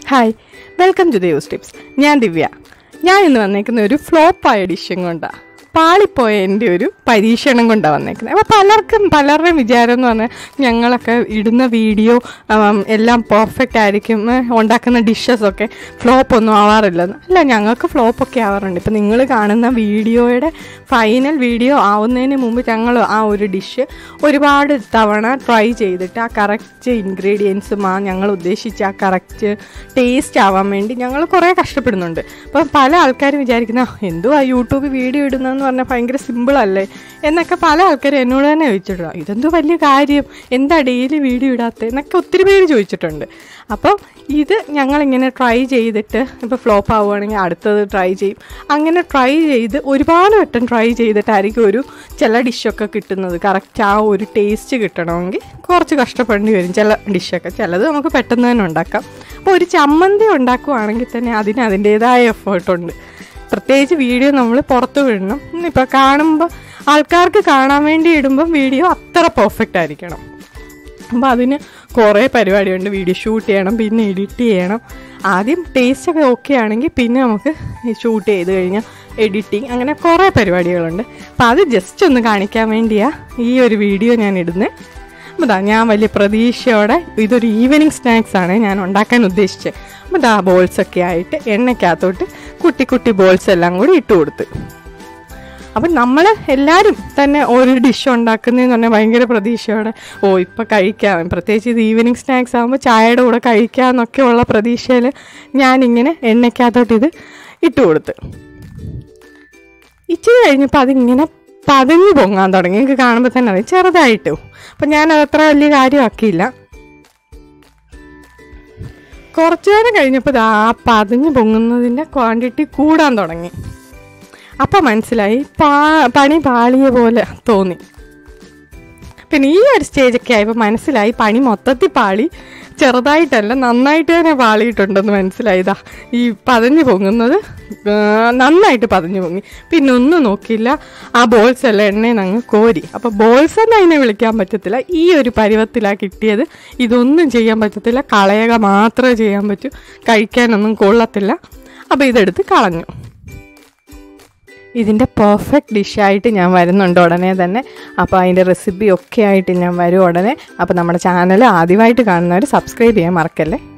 hi welcome to ദേവസ് tips ഞാൻ ദിവ്യ ഞാൻ ഇന്ന് വന്നേക്കുന്ന ഒരു ഫ്ലോപ്പായ ഡിഷും കൊണ്ടാണ് പാളിപ്പോയ എൻ്റെ ഒരു പരീക്ഷണം കൊണ്ടാണ് വന്നേക്കുന്നത് അപ്പോൾ പലർക്കും പലരുടെയും വിചാരം എന്ന് പറഞ്ഞാൽ ഞങ്ങളൊക്കെ ഇടുന്ന വീഡിയോ എല്ലാം പെർഫെക്റ്റ് ആയിരിക്കും ഏ, ഉണ്ടാക്കുന്ന ഡിഷസൊക്കെ ഫ്ലോപ്പ് ഒന്നും ആവാറില്ലെന്ന് അല്ല ഞങ്ങൾക്ക് ഫ്ലോപ്പൊക്കെ ആവാറുണ്ട് ഇപ്പം നിങ്ങൾ കാണുന്ന വീഡിയോയുടെ ഫൈനൽ വീഡിയോ ആവുന്നതിന് മുമ്പ് ഞങ്ങൾ ആ ഒരു ഡിഷ് ഒരുപാട് തവണ ട്രൈ ചെയ്തിട്ട് ആ കറക്റ്റ് ഇൻഗ്രീഡിയൻസും ആ ഞങ്ങൾ ഉദ്ദേശിച്ച ആ കറക്റ്റ് ടേസ്റ്റ് ആവാൻ വേണ്ടി ഞങ്ങൾ കുറേ കഷ്ടപ്പെടുന്നുണ്ട് അപ്പം പല ആൾക്കാരും വിചാരിക്കുന്ന എന്തുവാ യൂട്യൂബ് വീഡിയോ ഇടുന്നതെന്ന് പറഞ്ഞാൽ ഭയങ്കര സിമ്പിളല്ലേ എന്നൊക്കെ പല ആൾക്കാരും എന്നോട് തന്നെ ചോദിച്ചിട്ടുണ്ട് ഇതെന്തോ വലിയ കാര്യം എന്താ ഡെയിലി വീഡിയോ ഇടാത്തത് എന്നൊക്കെ ഒത്തിരി പേര് ചോദിച്ചിട്ടുണ്ട് അപ്പോൾ ഇത് ഞങ്ങളിങ്ങനെ ട്രൈ ചെയ്തിട്ട് ഇപ്പോൾ ഫ്ലോപ്പ് ആവുകയാണെങ്കിൽ അടുത്തത് ട്രൈ ചെയ്യും അങ്ങനെ ട്രൈ ചെയ്ത് ഒരുപാട് വട്ടം ട്രൈ ചെയ്തിട്ടായിരിക്കും ഒരു ചില ഡിഷൊക്കെ കിട്ടുന്നത് കറക്റ്റ് ആ ഒരു ടേസ്റ്റ് കിട്ടണമെങ്കിൽ കുറച്ച് കഷ്ടപ്പെടേണ്ടി വരും ചില ഡിഷൊക്കെ ചിലത് നമുക്ക് പെട്ടെന്ന് തന്നെ ഉണ്ടാക്കാം അപ്പോൾ ഒരു ചമ്മന്തി ഉണ്ടാക്കുവാണെങ്കിൽ തന്നെ അതിന് അതിൻ്റേതായ എഫേർട്ടുണ്ട് പ്രത്യേകിച്ച് വീഡിയോ നമ്മൾ പുറത്ത് വിടണം ഇപ്പോൾ കാണുമ്പോൾ ആൾക്കാർക്ക് കാണാൻ വേണ്ടി ഇടുമ്പം വീഡിയോ അത്ര പെർഫെക്റ്റ് ആയിരിക്കണം അപ്പോൾ അതിന് കുറേ പരിപാടിയുണ്ട് വീഡിയോ ഷൂട്ട് ചെയ്യണം പിന്നെ എഡിറ്റ് ചെയ്യണം ആദ്യം ടേസ്റ്റ് ഒക്കെ ഓക്കെ ആണെങ്കിൽ പിന്നെ നമുക്ക് ഷൂട്ട് ചെയ്ത് കഴിഞ്ഞാൽ എഡിറ്റിങ് അങ്ങനെ കുറേ പരിപാടികളുണ്ട് അപ്പോൾ അത് ജസ്റ്റ് ഒന്ന് കാണിക്കാൻ വേണ്ടിയാണ് ഈ ഒരു വീഡിയോ ഞാൻ ഇടുന്നത് അപ്പോൾ ദാ ഞാൻ വലിയ പ്രതീക്ഷയോടെ ഇതൊരു ഈവനിങ് സ്നാക്സ് ആണ് ഞാൻ ഉണ്ടാക്കാൻ ഉദ്ദേശിച്ചത് അപ്പോൾ ദാ ബോൾസ് ഒക്കെ ആയിട്ട് എണ്ണയ്ക്കകത്തോട്ട് കുട്ടി കുട്ടി ബോൾസ് എല്ലാം കൂടി ഇട്ട് കൊടുത്ത് അപ്പം നമ്മൾ എല്ലാവരും തന്നെ ഒരു ഡിഷ് ഉണ്ടാക്കുന്നതെന്ന് പറഞ്ഞാൽ ഭയങ്കര പ്രതീക്ഷയോടെ ഓ ഇപ്പം കഴിക്കാം പ്രത്യേകിച്ച് ഇത് ഈവനിങ് സ്നാക്സ് ആകുമ്പോൾ ചായയുടെ കൂടെ കഴിക്കാമെന്നൊക്കെ ഉള്ള പ്രതീക്ഷയിൽ ഞാനിങ്ങനെ എണ്ണയ്ക്കകത്തോട്ട് ഇത് ഇട്ട് കൊടുത്ത് ഇച്ചിരി കഴിഞ്ഞപ്പോൾ അതിങ്ങനെ പതഞ്ഞു പൊങ്ങാൻ തുടങ്ങി എനിക്ക് കാണുമ്പോൾ തന്നെ അറിയാം ചെറുതായിട്ട് അപ്പം ഞാനത് അത്ര വലിയ കാര്യമാക്കിയില്ല കുറച്ചു നേരം കഴിഞ്ഞപ്പോൾ ആ പതഞ്ഞു പൊങ്ങുന്നതിൻ്റെ ക്വാണ്ടിറ്റി കൂടാൻ തുടങ്ങി അപ്പം മനസ്സിലായി പാ പണി പാളിയ പോലെ തോന്നി പിന്നെ ഈ ഒരു സ്റ്റേജൊക്കെ ആയപ്പോൾ മനസ്സിലായി പണി മൊത്തത്തിൽ പാളി ചെറുതായിട്ടല്ല നന്നായിട്ട് തന്നെ പാളിയിട്ടുണ്ടെന്ന് മനസ്സിലായതാ ഈ പതഞ്ഞു പൊങ്ങുന്നത് ആ, നന്നായിട്ട് പതഞ്ഞു പൊങ്ങി പിന്നെ ഒന്നും നോക്കിയില്ല ആ ബോൾസ് എല്ലാം എണ്ണയിൽ അങ്ങ് കോരി അപ്പോൾ ബോൾസ് തന്നെ അതിനെ വിളിക്കാൻ പറ്റത്തില്ല ഈ ഒരു പരുവത്തിലാണ് കിട്ടിയത് ഇതൊന്നും ചെയ്യാൻ പറ്റത്തില്ല കളയുക മാത്രമേ ചെയ്യാൻ പറ്റൂ കഴിക്കാനൊന്നും കൊള്ളത്തില്ല അപ്പോൾ ഇതെടുത്ത് കളഞ്ഞു ഇതിൻ്റെ പെർഫെക്റ്റ് ഡിഷായിട്ട് ഞാൻ വരുന്നുണ്ട് ഉടനെ തന്നെ അപ്പോൾ അതിൻ്റെ റെസിപ്പി ഒക്കെ ആയിട്ട് ഞാൻ വരും ഉടനെ അപ്പോൾ നമ്മുടെ ചാനൽ ആദ്യമായിട്ട് കാണുന്നവർ സബ്സ്ക്രൈബ് ചെയ്യാൻ മറക്കല്ലേ